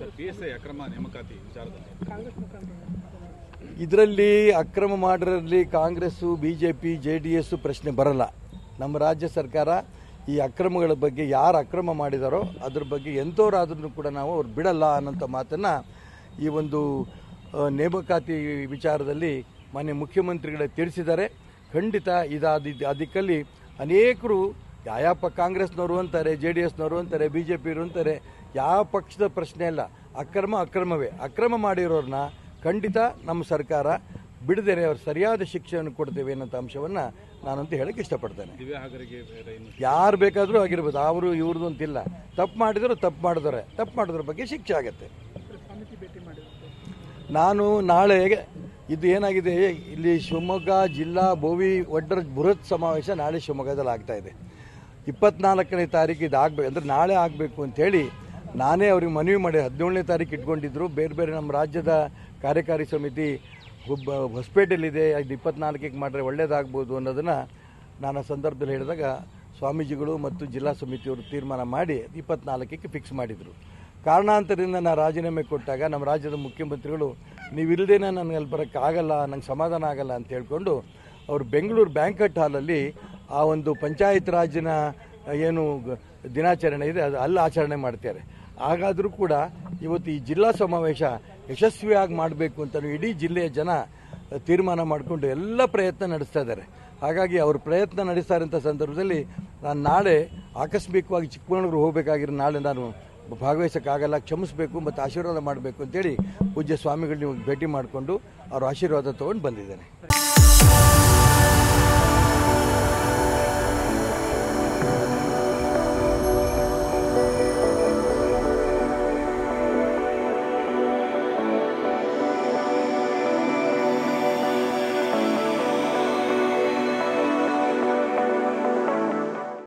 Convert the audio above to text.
sir P S I ಅಕ್ರಮ ನೇಮಕಾತಿ ವಿಚಾರದಲ್ಲಿ ಇದರಲ್ಲಿ ಅಕ್ರಮ ಮಾಡಿರಲ್ಲಿ Congress B J P J D S ಪ್ರಶ್ನೆ ಬರಲ್ಲ ನಮ್ಮ ರಾಜ್ಯ ಸರ್ಕಾರ ಈ ಅಕ್ರಮಗಳ ಬಗ್ಗೆ ಯಾರು ಅಕ್ರಮ ಮಾಡಿದಾರೋ ಅದ್ರ ಬಗ್ಗೆ ಎಂಥವ್ರಾದ್ರೂ ಕೂಡ ನಾವು ಅವ್ರು ಬಿಡಲ್ಲ ಅನ್ನೋಂಥ ಮಾತನ್ನು ಈ ಒಂದು ಆ, ನೇಮಕಾತಿ ವಿಚಾರದಲ್ಲಿ ಮಾನ್ಯ ಮುಖ್ಯಮಂತ್ರಿಗಳೇ ತಿಳಿಸಿದ್ದಾರೆ ಖಂಡಿತ ಇದಾದ ಅದಕ್ಕಲ್ಲಿ ಅನೇಕರು ಯಾವ ಪ ಕಾಂಗ್ರೆಸ್ನವರು ಅಂತಾರೆ ಜೆ ಡಿ ಎಸ್ನವರು ಅಂತಾರೆ ಬಿ ಜೆ ಪಿಯವರು ಅಂತಾರೆ ಯಾವ ಪಕ್ಷದ ಪ್ರಶ್ನೆ ಇಲ್ಲ ಅಕ್ರಮ ಅಕ್ರಮವೇ ಅಕ್ರಮ ಮಾಡಿರೋರನ್ನ ಖಂಡಿತ ನಮ್ಮ ಸರ್ಕಾರ ಬಿಡದೇನೆ ಅವ್ರು ಸರಿಯಾದ ಶಿಕ್ಷೆಯನ್ನು ಕೊಡ್ತೇವೆ ಅನ್ನೋಂಥ ಅಂಶವನ್ನು ನಾನಂತೂ ಹೇಳಕ್ಕೆ ಇಷ್ಟಪಡ್ತೇನೆ ದಿವ್ಯಾ ಹಾಗರಿಗೆ ಬೇರೆ ಇನ್ನು ಯಾರು ಬೇಕಾದರೂ ಆಗಿರ್ಬೋದು ಅವರು ಇವ್ರದ್ದು ಅಂತಿಲ್ಲ ತಪ್ಪು ಮಾಡಿದ್ರು ತಪ್ಪು ಮಾಡಿದವ್ರೆ ತಪ್ಪು ಮಾಡಿದ್ರ ಬಗ್ಗೆ ಶಿಕ್ಷೆ ಆಗುತ್ತೆ ನಾನು ನಾಳೆ ಇದು ಏನಾಗಿದೆ ಇಲ್ಲಿ ಶಿವಮೊಗ್ಗ ಜಿಲ್ಲಾ ಬೋವಿ ಒಡ್ಡರ ಬೃಹತ್ ಸಮಾವೇಶ ನಾಳೆ ಶಿವಮೊಗ್ಗದಲ್ಲಿ ಆಗ್ತಾ ಇದೆ ಇಪ್ಪತ್ನಾಲ್ಕನೇ ತಾರೀಕು ಇದು ಆಗಬೇಕು ಅಂದರೆ ನಾಳೆ ಆಗಬೇಕು ಅಂತೇಳಿ ನಾನೇ ಅವ್ರಿಗೆ ಮನವಿ ಮಾಡಿ ಹದಿನೇಳನೇ ತಾರೀಕು ಇಟ್ಕೊಂಡಿದ್ರು ಬೇರೆ ಬೇರೆ ನಮ್ಮ ರಾಜ್ಯದ ಕಾರ್ಯಕಾರಿ ಸಮಿತಿ ಒಬ್ಬ ಹೊಸಪೇಟೆಯಲ್ಲಿದೆ ಇದು ಇಪ್ಪತ್ನಾಲ್ಕಕ್ಕೆ ಮಾಡಿದ್ರೆ ಒಳ್ಳೇದಾಗ್ಬೋದು ಅನ್ನೋದನ್ನು ನಾನು ಆ ಸಂದರ್ಭದಲ್ಲಿ ಹೇಳಿದಾಗ ಸ್ವಾಮೀಜಿಗಳು ಮತ್ತು ಜಿಲ್ಲಾ ಸಮಿತಿಯವರು ತೀರ್ಮಾನ ಮಾಡಿ ಇಪ್ಪತ್ನಾಲ್ಕಕ್ಕೆ ಫಿಕ್ಸ್ ಮಾಡಿದರು ಕಾರಣಾಂತರದಿಂದ ನಾನು ರಾಜೀನಾಮೆ ಕೊಟ್ಟಾಗ ನಮ್ಮ ರಾಜ್ಯದ ಮುಖ್ಯಮಂತ್ರಿಗಳು ನೀವು ಇಲ್ಲದೇನೆ ನನಗೆ ಅಲ್ಲಿ ಬರೋಕ್ಕೆ ಆಗಲ್ಲ ನಂಗೆ ಸಮಾಧಾನ ಆಗಲ್ಲ ಅಂತ ಹೇಳ್ಕೊಂಡು ಅವರು ಬೆಂಗಳೂರು ಬ್ಯಾಂಕಟ್ ಹಾಲಲ್ಲಿ ಆ ಒಂದು ಪಂಚಾಯತ್ ರಾಜಿನ ಏನು ಗ- ದಿನಾಚರಣೆ ಇದೆ ಅದು ಅಲ್ಲಿ ಆಚರಣೆ ಮಾಡ್ತಾರೆ ಹಾಗಾದರೂ ಕೂಡ ಇವತ್ತು ಈ ಜಿಲ್ಲಾ ಸಮಾವೇಶ ಯಶಸ್ವಿಯಾಗಿ ಮಾಡಬೇಕು ಅಂತ ಇಡೀ ಜಿಲ್ಲೆಯ ಜನ ತೀರ್ಮಾನ ಮಾಡಿಕೊಂಡು ಎಲ್ಲ ಪ್ರಯತ್ನ ನಡೆಸ್ತಾ ಇದ್ದಾರೆ ಹಾಗಾಗಿ ಅವರು ಪ್ರಯತ್ನ ನಡೆಸ್ತಾ ಇರೋಂಥ ಸಂದರ್ಭದಲ್ಲಿ ನಾನು ನಾಳೆ ಆಕಸ್ಮಿಕವಾಗಿ ಚಿಕ್ಕಮಗಳೂರು ಹೋಗಬೇಕಾಗಿರೋ ನಾಳೆ ನಾನು ಭಾಗವಹಿಸೋಕ್ಕಾಗಲ್ಲ ಕ್ಷಮಿಸಬೇಕು ಮತ್ತು ಆಶೀರ್ವಾದ ಮಾಡಬೇಕು ಅಂತೇಳಿ ಪೂಜ್ಯ ಸ್ವಾಮಿಗಳು ನೀವು ಭೇಟಿ ಮಾಡಿಕೊಂಡು ಅವ್ರ ಆಶೀರ್ವಾದ ತೊಗೊಂಡು ಬಂದಿದ್ದೇನೆ